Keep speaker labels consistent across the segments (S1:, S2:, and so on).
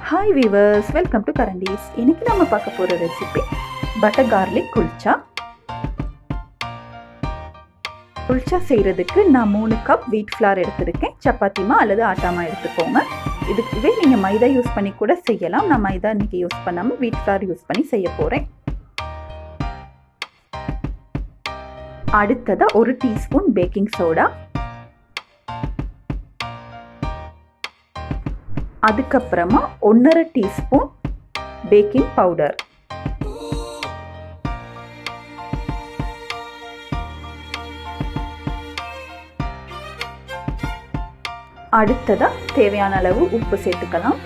S1: hi viewers welcome to கரண்டீஸ் இன்னைக்கு நம்ம பார்க்க போகிற recipe butter garlic kulcha kulcha செய்கிறதுக்கு நான் மூணு கப் வீட் ஃப்ளார் எடுத்திருக்கேன் சப்பாத்திமா அல்லது ஆட்டாமா எடுத்துக்கோங்க இதுவே நீங்கள் மைதா யூஸ் பண்ணி கூட செய்யலாம் நான் மைதா இன்னைக்கு யூஸ் பண்ணாமல் வீட் ஃப்ளார் யூஸ் பண்ணி செய்ய போகிறேன் அடுத்ததாக ஒரு டீஸ்பூன் பேக்கிங் சோடா அதுக்கப்புறமா ஒன்றரை டீஸ்பூன் பேக்கிங் பவுடர் அடுத்ததா தேவையான அளவு உப்பு சேர்த்துக்கலாம்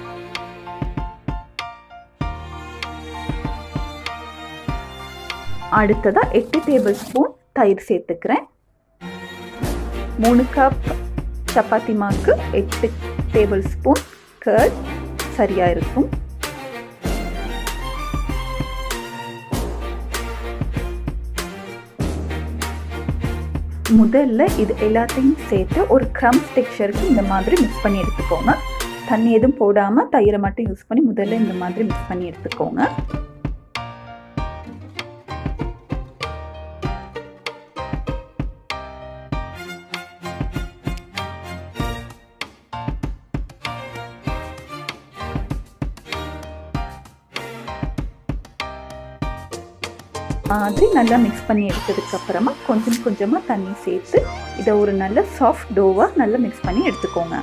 S1: அடுத்ததா எட்டு டேபிள் ஸ்பூன் தயிர் சேர்த்துக்கிறேன் மூணு கப் சப்பாத்தி மாவுக்கு எட்டு டேபிள் ஸ்பூன் கர்ட் சரியாக இருக்கும் முதல்ல இது எல்லாத்தையும் சேர்த்து ஒரு க்ரம்ஸ் டெக்ஸ்சருக்கு இந்த மாதிரி மிக்ஸ் பண்ணி எடுத்துக்கோங்க தண்ணி எதுவும் போடாமல் தயிரை மட்டும் யூஸ் பண்ணி முதல்ல இந்த மாதிரி மிக்ஸ் பண்ணி எடுத்துக்கோங்க மாதிரி நல்லா மிக்ஸ் பண்ணி எடுத்ததுக்கு அப்புறமா கொஞ்சம் கொஞ்சமாக தண்ணி சேர்த்து இதை ஒரு நல்ல சாஃப்ட் டோவாக நல்லா மிக்ஸ் பண்ணி எடுத்துக்கோங்க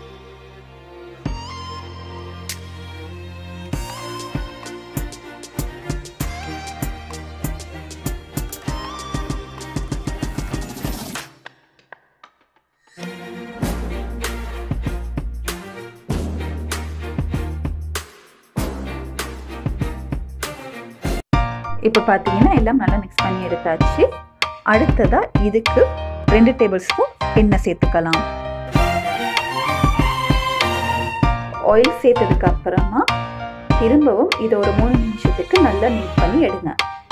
S1: இப்போ பார்த்தீங்கன்னா எல்லாம் நல்லா மிக்ஸ் பண்ணி எடுத்தாச்சு அடுத்ததாக இதுக்கு ரெண்டு டேபிள் ஸ்பூன் எண்ணெய் சேர்த்துக்கலாம் ஆயில் சேர்த்ததுக்கு அப்புறமா திரும்பவும் இதை ஒரு மூணு நிமிஷத்துக்கு நல்லா மிக்ஸ் பண்ணி எடுங்க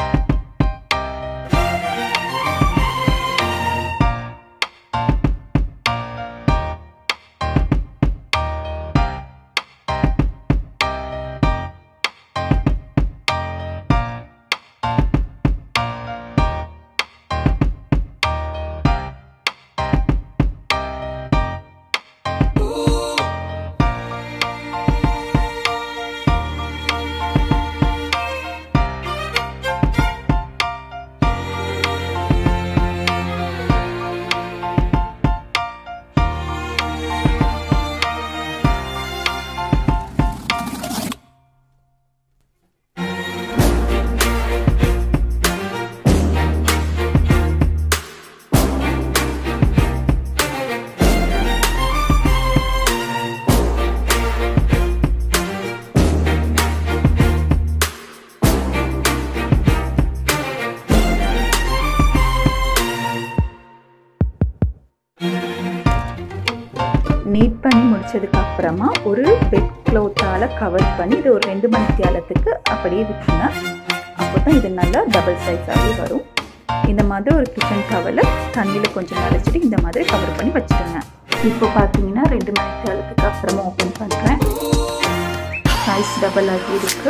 S1: நீட் பண்ணி முடிச்சதுக்கு அப்புறமா ஒரு பெட் க்ளோத்தால் கவர் பண்ணி இது ஒரு ரெண்டு மணி தியாலத்துக்கு அப்படியே விட்டுருங்க அப்போ தான் இது நல்லா டபுள் சைஸாகவே வரும் இந்த மாதிரி ஒரு கிச்சன் கவரில் தண்ணியில் கொஞ்சம் நனைச்சிட்டு இந்த மாதிரி கவர் பண்ணி வச்சுடுங்க இப்போ பார்த்தீங்கன்னா ரெண்டு மணி தியாலத்துக்கு அப்புறமா ஓப்பன் பண்ணுறேன் சைஸ் டபுள் ஆகி இருக்கு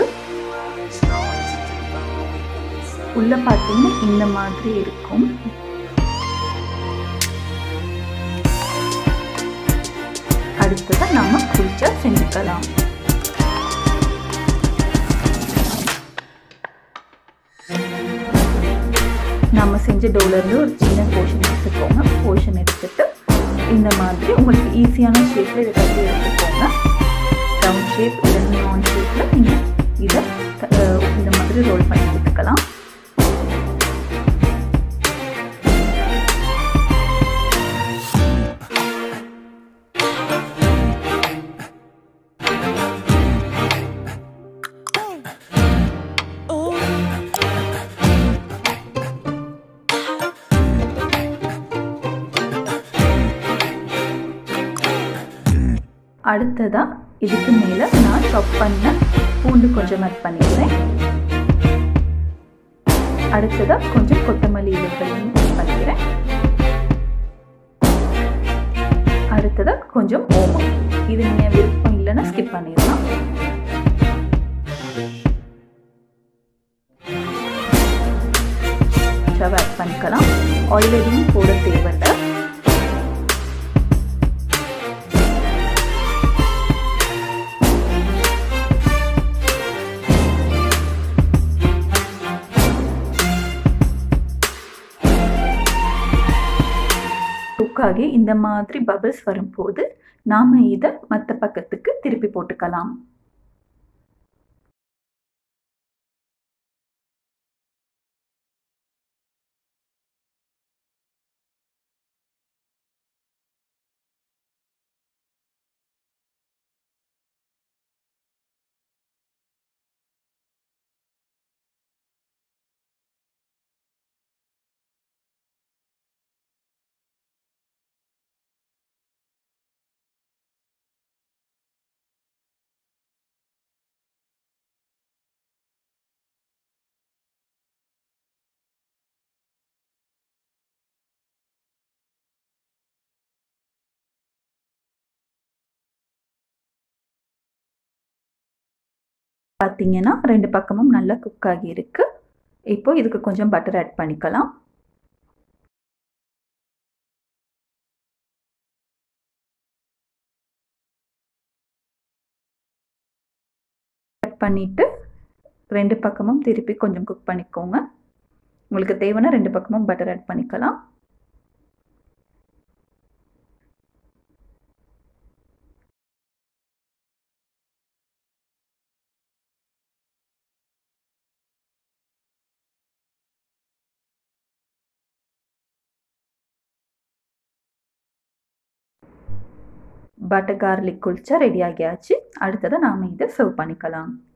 S1: உள்ளே பார்த்தீங்கன்னா இந்த மாதிரி இருக்கும் அடுத்ததாக நம்ம குளிச்சா செஞ்சுக்கலாம் நம்ம செஞ்ச டோலேருந்து ஒரு சின்ன போர்ஷன் எடுத்துக்கோங்க போர்ஷன் எடுத்துட்டு இந்த மாதிரி உங்களுக்கு ஈஸியான ஷேப்பில் இதை கட்டி எடுத்துக்கோங்க ரவுண்ட் ஷேப் இல்லைன்னா ரவுண்ட் ஷேப்பில் நீங்கள் இதை இந்த மாதிரி ரோல் பண்ணி எடுத்துக்கலாம் அடுத்ததாக இதுக்கு மேலே நான் சாப் பண்ண பூண்டு கொஞ்சம் ஆட் பண்ணிக்கிறேன் அடுத்ததாக கொஞ்சம் கொத்தமல்லி இலைகளையும் ஆட் பண்ணிக்கிறேன் அடுத்ததாக கொஞ்சம் ஓமம் இது நீங்கள் விருப்பம் இல்லைன்னா ஸ்கிப் பண்ணிடலாம் ஸ்டவ் ஆட் பண்ணிக்கலாம் ஆயில் எதுவும் போட தேவையில்லை குக் ஆகி இந்த மாதிரி பபிள்ஸ் வரும்போது நாம் இதை மற்ற பக்கத்துக்கு திருப்பி போட்டுக்கலாம் பார்த்தீங்கன்னா ரெண்டு பக்கமும் நல்லா குக் ஆகி இருக்கு இப்போ இதுக்கு கொஞ்சம் பட்டர் ஆட் பண்ணிக்கலாம் ஆட் பண்ணிட்டு ரெண்டு பக்கமும் திருப்பி கொஞ்சம் குக் பண்ணிக்கோங்க உங்களுக்கு தேவைன்னா ரெண்டு பக்கமும் பட்டர் ஆட் பண்ணிக்கலாம் பட்டர் கார்லிக் குளிச்சா ரெடி ஆகியாச்சு அடுத்ததை நாம் இதை சர்வ் பண்ணிக்கலாம்